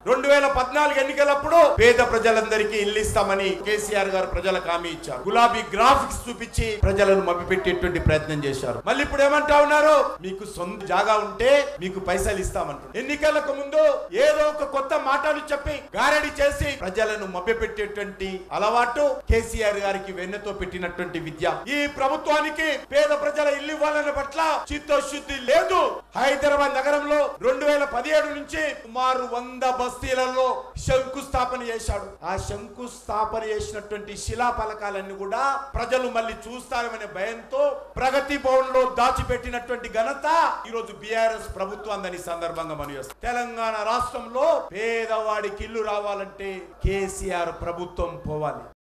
రెండు వేల పద్నాలుగు ఎన్నికలప్పుడు పేద ప్రజలందరికీ ఇల్లు ఇస్తామని కేసీఆర్ గారు ప్రజలకు హామీ ఇచ్చారు గులాబీ గ్రాఫిక్స్ చూపించి ప్రజలను మభ్యపెట్టేటువంటి ప్రయత్నం చేశారు మళ్ళీ ఇప్పుడు ఏమంటా ఉన్నారు మీకు సొంత జాగా ఉంటే మీకు పైసలు ఇస్తామంటారు ఎన్నికలకు ముందు ఏదో ఒక కొత్త మాటలు చెప్పి గారడి చేసి ప్రజలను మభ్యపెట్టేటువంటి అలవాటు కేసీఆర్ గారికి వెన్నతో పెట్టినటువంటి విద్య ఈ ప్రభుత్వానికి పేద ప్రజల ఇల్లు ఇవ్వాలన్న పట్ల చిత్తశుద్ధి లేదు హైదరాబాద్ నగరంలో రెండు వేల పదిహేడు నుంచి సుమారు వంద బస్తీలలో శంకుస్థాపన చేశాడు ఆ శంకుస్థాపన చేసినటువంటి శిలా ఫలకాలన్నీ కూడా ప్రజలు మళ్ళీ చూస్తారనే భయంతో ప్రగతి భవన్ లో దాచిపెట్టినటువంటి ఘనత ఈ రోజు బీఆర్ఎస్ ప్రభుత్వం ఈ సందర్భంగా మనం చేస్తాం తెలంగాణ రాష్ట్రంలో పేదవాడికి ఇల్లు రావాలంటే కేసీఆర్ ప్రభుత్వం పోవాలి